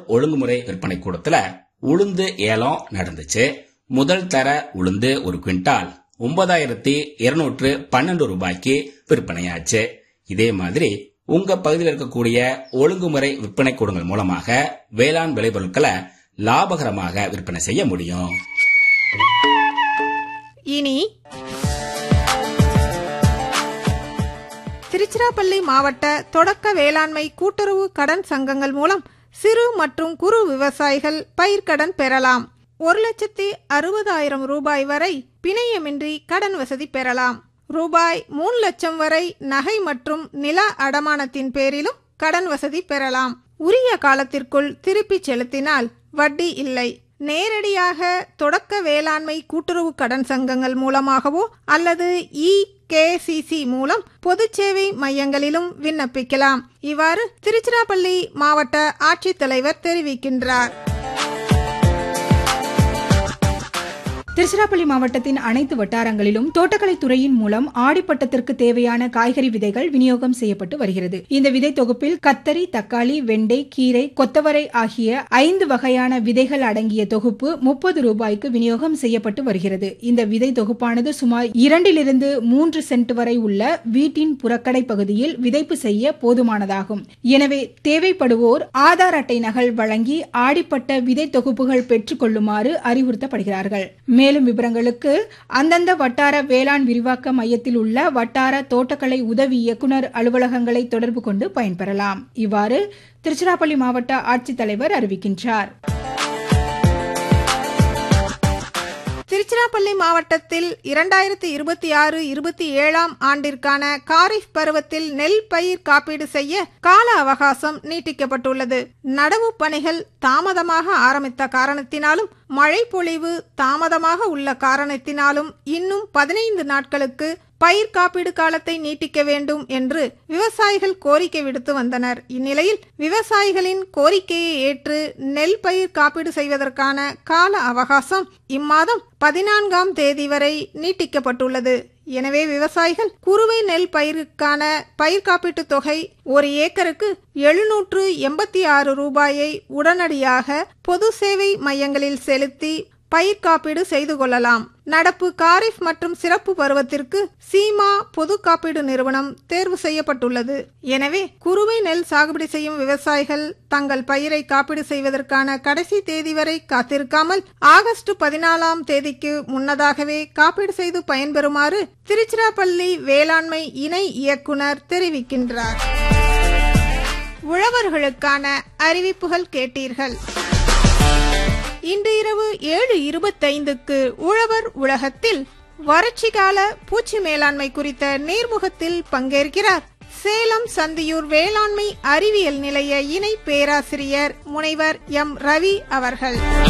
ஒழுங்குமுறை விற்பனை கூடத்துல உளுந்து ஏலம் நடந்துச்சு முதல் தர உளுந்து ஒரு குவிண்டால் ஒன்பதாயிரத்தி இருநூற்று பன்னெண்டு ரூபாய்க்கு விற்பனையாச்சு இதே மாதிரி உங்க பகுதியில் இருக்கக்கூடிய ஒழுங்குமுறை விற்பனை கூடங்கள் மூலமாக வேளாண் விளைபொருட்களை லாபகரமாக விற்பனை செய்ய முடியும் இனி திருச்சிராப்பள்ளி மாவட்ட தொடக்க வேளாண்மை கூட்டுறவு கடன் சங்கங்கள் மூலம் சிறு மற்றும் குறு விவசாயிகள் பயிர்க்கடன் பெறலாம் ஒரு லட்சத்தி அறுபதாயிரம் ரூபாய் வரை பிணையமின்றி கடன் வசதி பெறலாம் ரூபாய் மூணு லட்சம் வரை நகை மற்றும் நில அடமானத்தின் பேரிலும் கடன் வசதி பெறலாம் உரிய காலத்திற்குள் திருப்பிச் செலுத்தினால் வட்டி இல்லை நேரடியாக தொடக்க வேளாண்மை கூட்டுறவு கடன் சங்கங்கள் மூலமாகவோ அல்லது இ கேசிசி மூலம் பொது சேவை மையங்களிலும் விண்ணப்பிக்கலாம் இவ்வாறு திருச்சிராப்பள்ளி மாவட்ட ஆட்சித்தலைவர் தெரிவிக்கின்றார் திருச்சிராப்பள்ளி மாவட்டத்தின் அனைத்து வட்டாரங்களிலும் தோட்டக்கலை துறையின் மூலம் ஆடிப்பட்டத்திற்கு தேவையான காய்கறி விதைகள் விநியோகம் செய்யப்பட்டு வருகிறது இந்த விதை தொகுப்பில் கத்தரி தக்காளி வெண்டை கீரை கொத்தவரை ஆகிய ஐந்து வகையான விதைகள் அடங்கிய தொகுப்பு முப்பது ரூபாய்க்கு விநியோகம் செய்யப்பட்டு வருகிறது இந்த விதை தொகுப்பானது சுமார் இரண்டிலிருந்து மூன்று சென்ட் வரை உள்ள வீட்டின் புறக்கடை பகுதியில் விதைப்பு செய்ய போதுமானதாகும் எனவே தேவைப்படுவோர் ஆதார் அட்டை நகல் வழங்கி ஆடிப்பட்ட விதை தொகுப்புகள் பெற்றுக் கொள்ளுமாறு அறிவுறுத்தப்படுகிறார்கள் மேலும் விவரங்களுக்கு அந்தந்த வட்டார வேளாண் விரிவாக்க மையத்தில் உள்ள வட்டார தோட்டக்கலை உதவி இயக்குநர் அலுவலகங்களை தொடர்பு கொண்டு பயன்பெறலாம் இவ்வாறு திருச்சிராப்பள்ளி மாவட்ட ஆட்சித்தலைவர் அறிவிக்கின்றார் திருச்சிராப்பள்ளி மாவட்டத்தில் இரண்டாயிரத்தி இருபத்தி ஆறு இருபத்தி ஏழாம் ஆண்டிற்கான காரிஃப் பருவத்தில் நெல் பயிர் காப்பீடு செய்ய கால அவகாசம் நீட்டிக்கப்பட்டுள்ளது நடவு பணிகள் தாமதமாக ஆரம்பித்த காரணத்தினாலும் மழை பொழிவு தாமதமாக உள்ள காரணத்தினாலும் இன்னும் பதினைந்து நாட்களுக்கு பயிர் காப்பீடு காலத்தை நீட்டிக்க வேண்டும் என்று விவசாயிகள் கோரிக்கை விடுத்து வந்தனர் இந்நிலையில் விவசாயிகளின் கோரிக்கையை ஏற்று நெல் பயிர் காப்பீடு செய்வதற்கான கால அவகாசம் இம்மாதம் பதினான்காம் தேதி வரை நீட்டிக்கப்பட்டுள்ளது எனவே விவசாயிகள் குறுவை நெல் பயிருக்கான பயிர் காப்பீட்டு தொகை ஒரு ஏக்கருக்கு எழுநூற்று எண்பத்தி ஆறு ரூபாயை உடனடியாக பொது சேவை மையங்களில் செலுத்தி பயிர் காப்பீடு செய்து கொள்ளலாம் நடப்பு காரிஃப் மற்றும் சிறப்பு பருவத்திற்கு சீமா பொது காப்பீடு நிறுவனம் தேர்வு செய்யப்பட்டுள்ளது எனவே குறுவை நெல் சாகுபடி செய்யும் விவசாயிகள் தங்கள் பயிரை காப்பீடு செய்வதற்கான கடைசி தேதி வரை காத்திருக்காமல் ஆகஸ்ட் பதினாலாம் தேதிக்கு முன்னதாகவே காப்பீடு செய்து பயன்பெறுமாறு திருச்சிராப்பள்ளி வேளாண்மை இணை இயக்குனர் தெரிவிக்கின்றார் உழவர்களுக்கான அறிவிப்புகள் கேட்டீர்கள் இன்று இரவு ஏழு இருபத்தைந்துக்கு உழவர் உலகத்தில் வறட்சி கால பூச்சி மேலாண்மை குறித்த நேர்முகத்தில் பங்கேற்கிறார் சேலம் சந்தியூர் வேளாண்மை அறிவியல் நிலைய இணை பேராசிரியர் முனைவர் எம் ரவி அவர்கள்